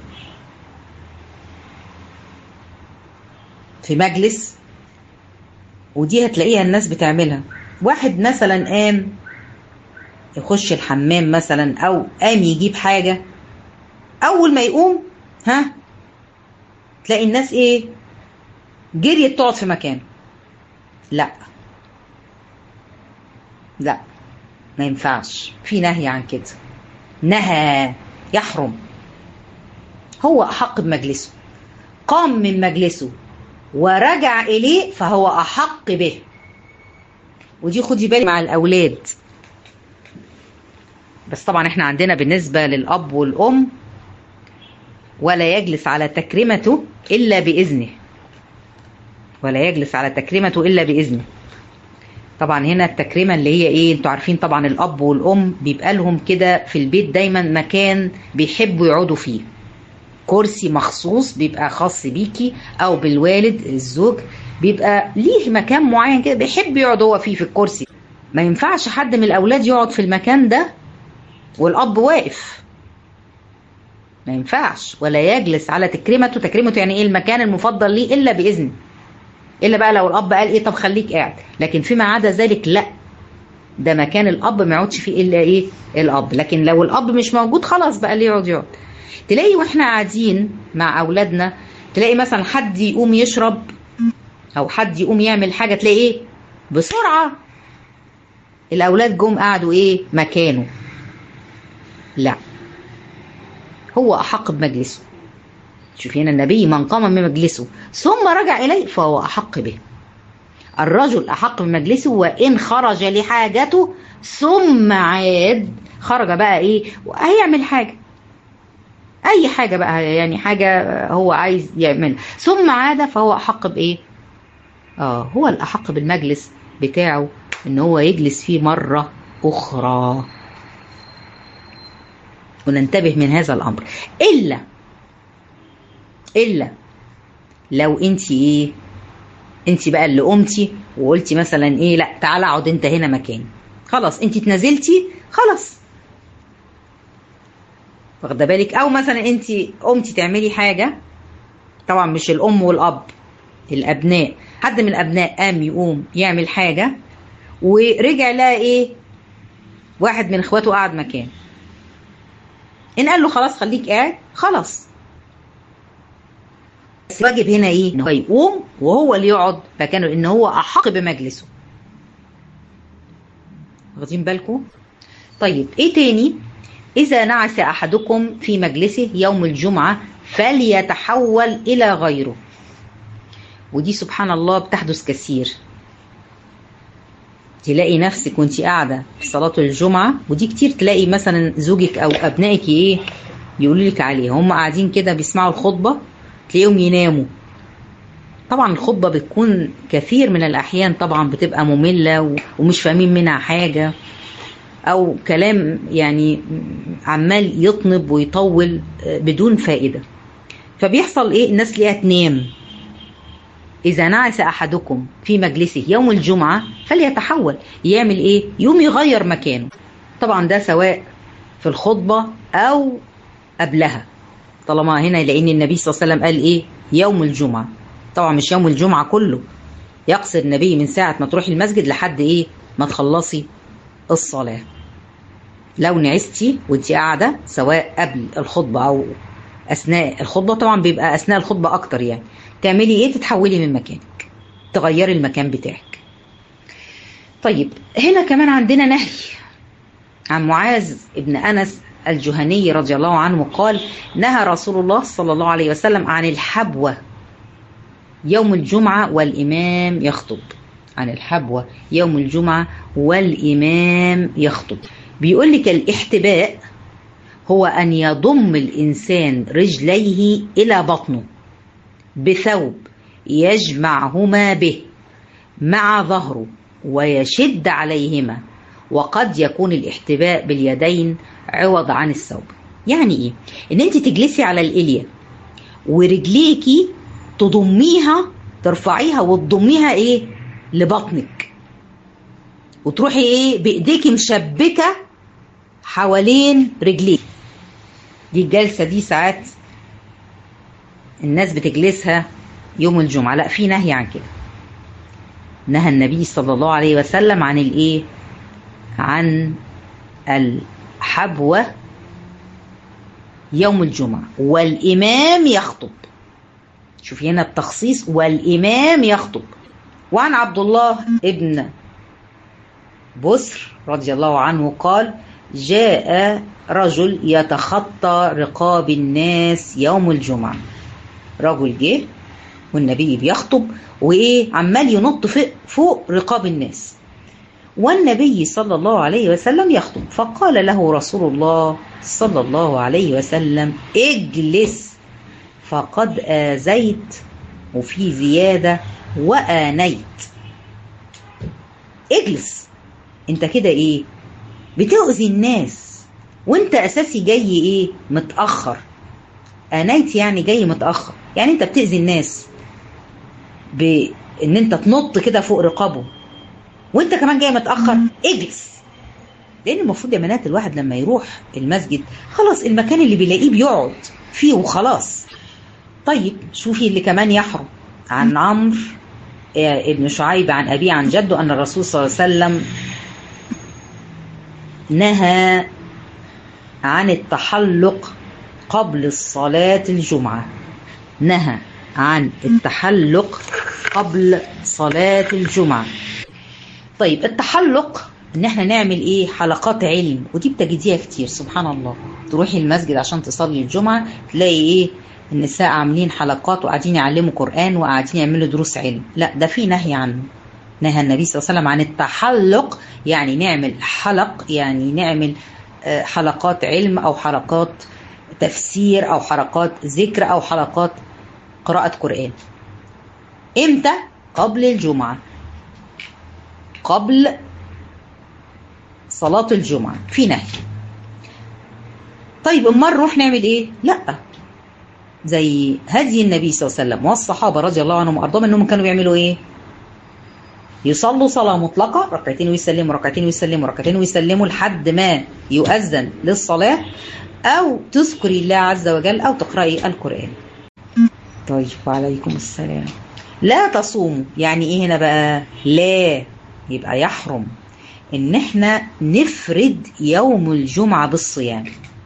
A: في مجلس ودي هتلاقيها الناس بتعملها واحد مثلا قام يخش الحمام مثلا او قام يجيب حاجة اول ما يقوم ها تلاقي الناس ايه جريت تقعد في مكانه لا لا ما ينفعش في نهي عن كده نهى يحرم هو احق بمجلسه قام من مجلسه ورجع اليه فهو احق به ودي خدي بالك مع الاولاد بس طبعا احنا عندنا بالنسبة للأب والأم ولا يجلس على تكريمته إلا بإذنه ولا يجلس على تكريمته إلا بإذنه طبعا هنا التكريمة اللي هي ايه انتوا عارفين طبعا الأب والأم بيبقى لهم كده في البيت دايما مكان بيحبوا يقعدوا فيه كرسي مخصوص بيبقى خاص بيكي أو بالوالد الزوج بيبقى ليه مكان معين كده بيحب يقعد هو فيه في الكرسي ما ينفعش حد من الأولاد يقعد في المكان ده والاب واقف ما ينفعش ولا يجلس على تكريمته تكريمته يعني ايه المكان المفضل ليه الا باذنه الا بقى لو الاب قال ايه طب خليك قاعد لكن فيما عدا ذلك لا ده مكان الاب ما يقعدش فيه الا ايه الاب لكن لو الاب مش موجود خلاص بقى اللي يقعد يقعد تلاقي واحنا قاعدين مع اولادنا تلاقي مثلا حد يقوم يشرب او حد يقوم يعمل حاجه تلاقي ايه بسرعه الاولاد جم قعدوا ايه مكانه لا هو أحق بمجلسه شوف هنا النبي من قام من مجلسه ثم رجع إليه فهو أحق به الرجل أحق بمجلسه وإن خرج لحاجته ثم عاد خرج بقى إيه هيعمل حاجة أي حاجة بقى يعني حاجة هو عايز يعملها ثم عاد فهو أحق بإيه آه هو الأحق بالمجلس بتاعه ان هو يجلس فيه مرة اخرى وننتبه من هذا الامر الا الا لو انت ايه انت بقى اللي قمتي وقلتي مثلا ايه لا تعالى اقعد انت هنا مكاني خلاص انت اتنازلتي خلاص واخده بالك او مثلا انت قمتي تعملي حاجه طبعا مش الام والاب الابناء حد من الابناء قام يقوم يعمل حاجه ورجع لقى ايه واحد من اخواته قعد مكانه ان قال له خلاص خليك قاعد خلاص بس الواجب هنا ايه ان هو يقوم وهو اللي يقعد مكانه ان هو احق بمجلسه واخدين بالكم طيب ايه تاني اذا نعس احدكم في مجلسه يوم الجمعه فليتحول الى غيره ودي سبحان الله بتحدث كثير تلاقي نفسك وانت قاعده في صلاه الجمعه ودي كتير تلاقي مثلا زوجك او ابنائك ايه يقولوا لك عليه هم قاعدين كده بيسمعوا الخطبه تلاقيهم يناموا طبعا الخطبه بتكون كثير من الاحيان طبعا بتبقى ممله ومش فاهمين منها حاجه او كلام يعني عمال يطنب ويطول بدون فائده فبيحصل ايه الناس ليها تنام إذا نعس أحدكم في مجلسه يوم الجمعة فليتحول يعمل إيه؟ يوم يغير مكانه طبعا ده سواء في الخطبة أو قبلها طالما هنا لأن النبي صلى الله عليه وسلم قال إيه؟ يوم الجمعة طبعا مش يوم الجمعة كله يقصد النبي من ساعة ما تروحي المسجد لحد إيه؟ ما تخلصي الصلاة لو نعستي وانت قاعدة سواء قبل الخطبة أو أثناء الخطبة طبعا بيبقى أثناء الخطبة أكتر يعني تعملي ايه تتحولي من مكانك تغيري المكان بتاعك طيب هنا كمان عندنا نهي عن معاذ ابن انس الجهني رضي الله عنه قال نهى رسول الله صلى الله عليه وسلم عن الحبوة يوم الجمعة والإمام يخطب عن الحبوة يوم الجمعة والإمام يخطب بيقول لك الاحتباء هو أن يضم الإنسان رجليه إلى بطنه بثوب يجمعهما به مع ظهره ويشد عليهما وقد يكون الاحتباء باليدين عوض عن الثوب يعني ايه ان انت تجلسي على الاليا ورجليكي تضميها ترفعيها وتضميها ايه لبطنك وتروحي ايه بايديكي مشبكه حوالين رجليك دي الجلسه دي ساعات الناس بتجلسها يوم الجمعة لا في نهي عن كده نهى النبي صلى الله عليه وسلم عن الايه عن الحبوة يوم الجمعة والإمام يخطب شوفي هنا التخصيص والإمام يخطب وعن عبد الله ابن بسر رضي الله عنه قال جاء رجل يتخطى رقاب الناس يوم الجمعه رجل جه والنبي بيخطب وايه عمال ينط فوق رقاب الناس والنبي صلى الله عليه وسلم يخطب فقال له رسول الله صلى الله عليه وسلم اجلس فقد آذيت وفي زيادة وآنيت اجلس انت كده ايه بتؤذي الناس وانت اساسي جاي ايه متأخر آنيت يعني جاي متأخر يعني انت بتأذي الناس بان انت تنط كده فوق رقابه وانت كمان جاي متأخر اجلس لان المفروض يا بنات الواحد لما يروح المسجد خلاص المكان اللي بيلاقيه بيقعد فيه وخلاص طيب شوفي اللي كمان يحرم عن عمرو ابن شعيب عن أبيه عن جده أن الرسول صلى الله عليه وسلم نهى عن التحلق قبل الصلاة الجمعة نهى عن التحلق قبل صلاة الجمعة طيب التحلق ان احنا نعمل ايه حلقات علم ودي بتجديها كتير سبحان الله تروحي المسجد عشان تصلي الجمعة تلاقي ايه النساء عاملين حلقات وقاعدين يعلموا قرآن وقاعدين يعملوا دروس علم لا ده في نهي عنه نهى النبي صلى الله عليه وسلم عن التحلق يعني نعمل حلق يعني نعمل حلقات علم او حلقات تفسير او حلقات ذكر او حلقات قراءة قرآن امتى قبل الجمعة قبل صلاة الجمعة في نهي طيب امال نروح نعمل ايه لا زي هدي النبي صلى الله عليه وسلم والصحابة رضي الله عنهم وارضاهم انهم كانوا بيعملوا ايه يصلوا صلاة مطلقة ركعتين ويسلموا ركعتين ويسلموا ركعتين ويسلموا لحد ما يؤذن للصلاة أو تذكري الله عز وجل أو تقرأي القرآن طيب وعليكم السلام لا تصوموا يعني ايه هنا بقى لا يبقى يحرم ان احنا نفرد يوم الجمعة بالصيام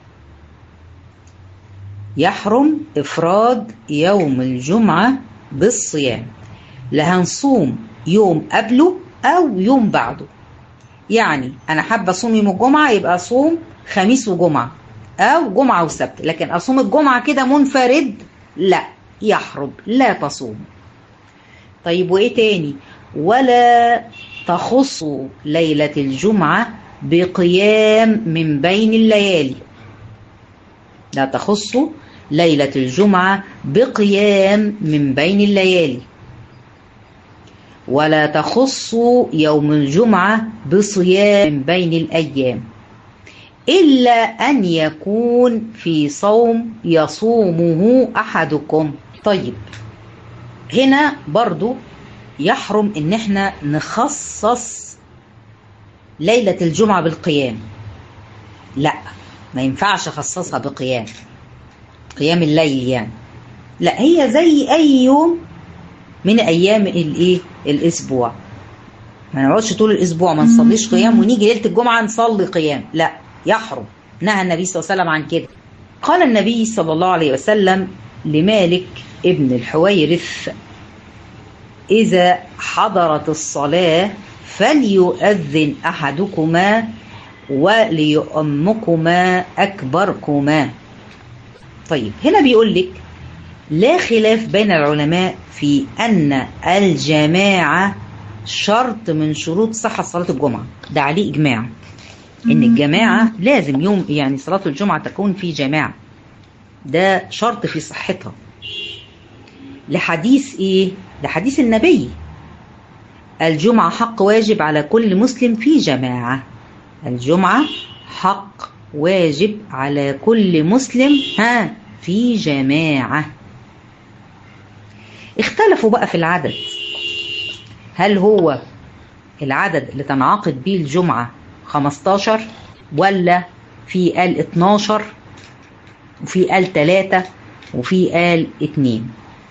A: يحرم افراد يوم الجمعة بالصيام لا هنصوم يوم قبله او يوم بعده يعني انا حابه اصوم يوم الجمعه يبقى اصوم خميس وجمعه او جمعه وسبت لكن اصوم الجمعه كده منفرد لا يحرم لا تصوم طيب وايه تاني ولا تخص ليله الجمعه بقيام من بين الليالي لا تخص ليله الجمعه بقيام من بين الليالي ولا تخص يوم الجمعة بصيام بين الأيام إلا أن يكون في صوم يصومه أحدكم طيب هنا برضو يحرم إن احنا نخصص ليلة الجمعة بالقيام لا ما ينفعش أخصصها بقيام قيام الليل يعني لا هي زي أي يوم من ايام الايه الاسبوع ما نقعدش طول الاسبوع ما نصليش قيام ونيجي ليله الجمعه نصلي قيام لا يحرم نهى النبي صلى الله عليه وسلم عن كده قال النبي صلى الله عليه وسلم لمالك ابن الحويرث اذا حضرت الصلاه فليؤذن احدكما وليؤمكما اكبركما طيب هنا بيقول لك لا خلاف بين العلماء في أن الجماعة شرط من شروط صحة صلاة الجمعة ده عليه إجماع إن الجماعة لازم يوم يعني صلاة الجمعة تكون في جماعة ده شرط في صحتها لحديث إيه؟ لحديث النبي الجمعة حق واجب على كل مسلم في جماعة الجمعة حق واجب على كل مسلم ها في جماعه اختلفوا بقى في العدد هل هو العدد اللي تنعقد به الجمعة 15 ولا في قال 12 وفي قال 3 وفي قال 2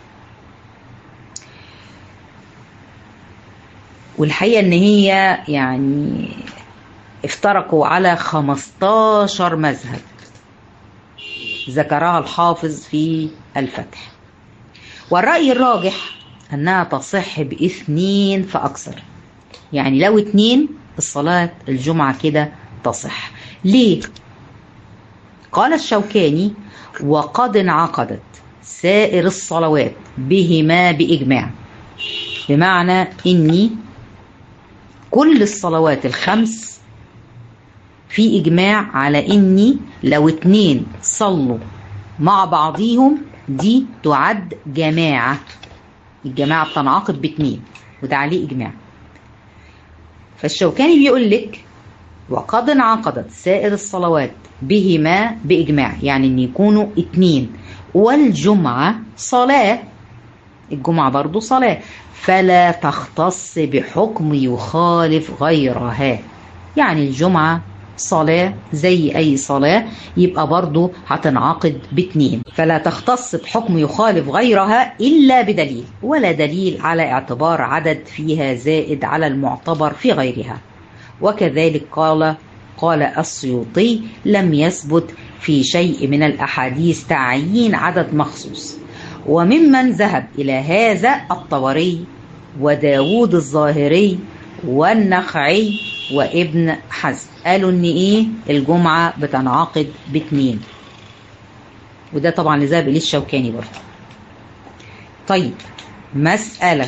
A: والحقيقة ان هي يعني افترقوا على 15 مذهب ذكرها الحافظ في الفتح والرأي الراجح أنها تصح باثنين فأكثر يعني لو اتنين الصلاة الجمعة كده تصح ليه؟ قال الشوكاني وقد انعقدت سائر الصلوات بهما بإجماع بمعنى إني كل الصلوات الخمس في إجماع على إني لو اتنين صلوا مع بعضيهم دي تعد جماعة الجماعة بتنعقد باتنين وده عليه إجماع فالشوكاني بيقول لك وقد انعقدت سائر الصلوات بهما بإجماع يعني إن يكونوا اتنين والجمعة صلاة الجمعة برضو صلاة فلا تختص بحكم يخالف غيرها يعني الجمعة صلاة زي أي صلاة يبقى برضو هتنعقد باتنين فلا تختص بحكم يخالف غيرها إلا بدليل ولا دليل على اعتبار عدد فيها زائد على المعتبر في غيرها وكذلك قال قال السيوطي لم يثبت في شيء من الأحاديث تعيين عدد مخصوص وممن ذهب إلى هذا الطوري وداود الظاهري والنخعي وابن حزم قالوا ان ايه الجمعة بتنعقد باتنين وده طبعا اللي ذهب اليه الشوكاني برضه طيب مسألة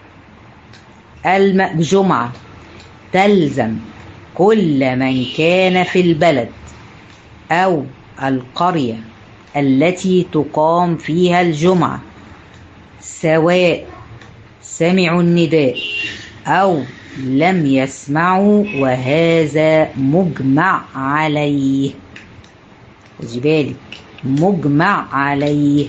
A: الجمعة تلزم كل من كان في البلد أو القرية التي تقام فيها الجمعة سواء سمعوا النداء أو لم يسمعوا وهذا مجمع عليه خدي بالك مجمع عليه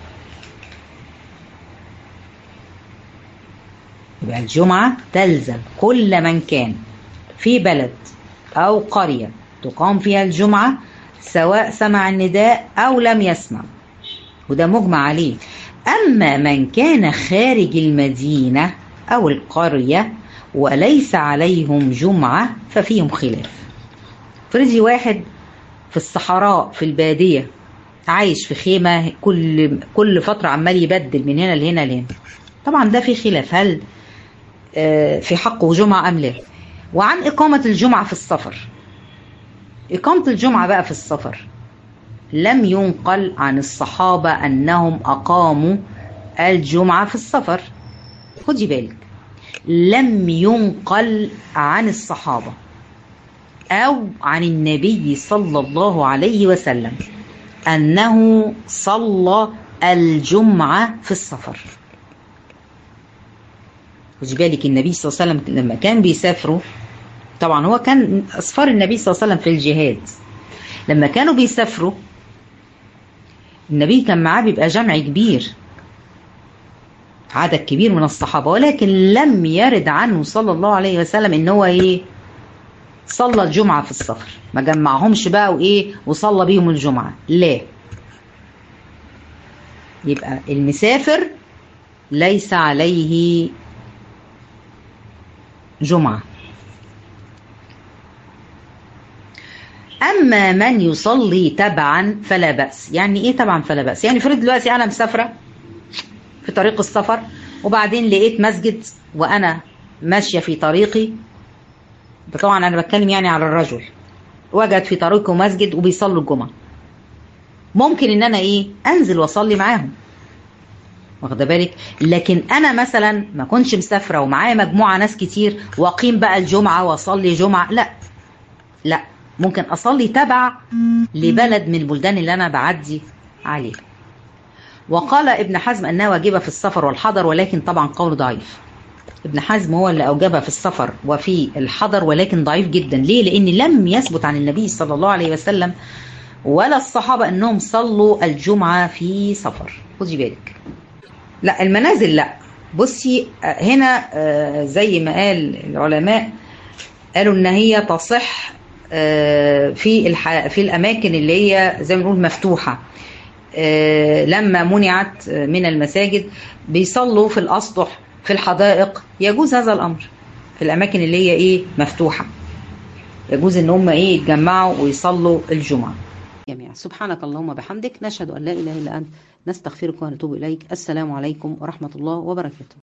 A: يبقى الجمعة تلزم كل من كان في بلد أو قرية تقام فيها الجمعة سواء سمع النداء أو لم يسمع وده مجمع عليه أما من كان خارج المدينة أو القرية وليس عليهم جمعة ففيهم خلاف فرضي واحد في الصحراء في البادية عايش في خيمة كل كل فترة عمال يبدل من هنا لهنا لهنا طبعا ده في خلاف هل في حقه جمعة أم لا وعن إقامة الجمعة في السفر إقامة الجمعة بقى في السفر لم ينقل عن الصحابة أنهم أقاموا الجمعة في السفر خدي بالك لم ينقل عن الصحابة أو عن النبي صلى الله عليه وسلم أنه صلى الجمعة في السفر خدي بالك النبي صلى الله عليه وسلم لما كان بيسافروا طبعا هو كان أسفار النبي صلى الله عليه وسلم في الجهاد لما كانوا بيسافروا النبي كان معاه بيبقى جمع كبير عدد كبير من الصحابة ولكن لم يرد عنه صلى الله عليه وسلم ان هو ايه صلى الجمعة في السفر ما جمعهمش بقى وايه وصلى بيهم الجمعة لا يبقى المسافر ليس عليه جمعة أما من يصلي تبعا فلا بأس يعني إيه تبعا فلا بأس يعني فرض دلوقتي أنا مسافرة في طريق السفر وبعدين لقيت مسجد وأنا ماشية في طريقي طبعا أنا بتكلم يعني على الرجل وجد في طريقه مسجد وبيصلوا الجمعة ممكن إن أنا إيه أنزل وأصلي معاهم واخده بالك لكن انا مثلا ما كنتش مسافره ومعايا مجموعه ناس كتير واقيم بقى الجمعه واصلي جمعه لا لا ممكن اصلي تبع لبلد من البلدان اللي انا بعدي عليها وقال ابن حزم انها واجبه في السفر والحضر ولكن طبعا قول ضعيف ابن حزم هو اللي اوجبها في السفر وفي الحضر ولكن ضعيف جدا ليه لان لم يثبت عن النبي صلى الله عليه وسلم ولا الصحابه انهم صلوا الجمعه في سفر خدي بالك لا المنازل لا بصي هنا زي ما قال العلماء قالوا ان هي تصح في الح... في الاماكن اللي هي زي ما نقول مفتوحه لما منعت من المساجد بيصلوا في الاسطح في الحدائق يجوز هذا الامر في الاماكن اللي هي ايه مفتوحه يجوز ان هم ايه يتجمعوا ويصلوا الجمعه جميعا سبحانك اللهم وبحمدك نشهد ان لا اله الا انت نستغفرك ونتوب اليك السلام عليكم ورحمه الله وبركاته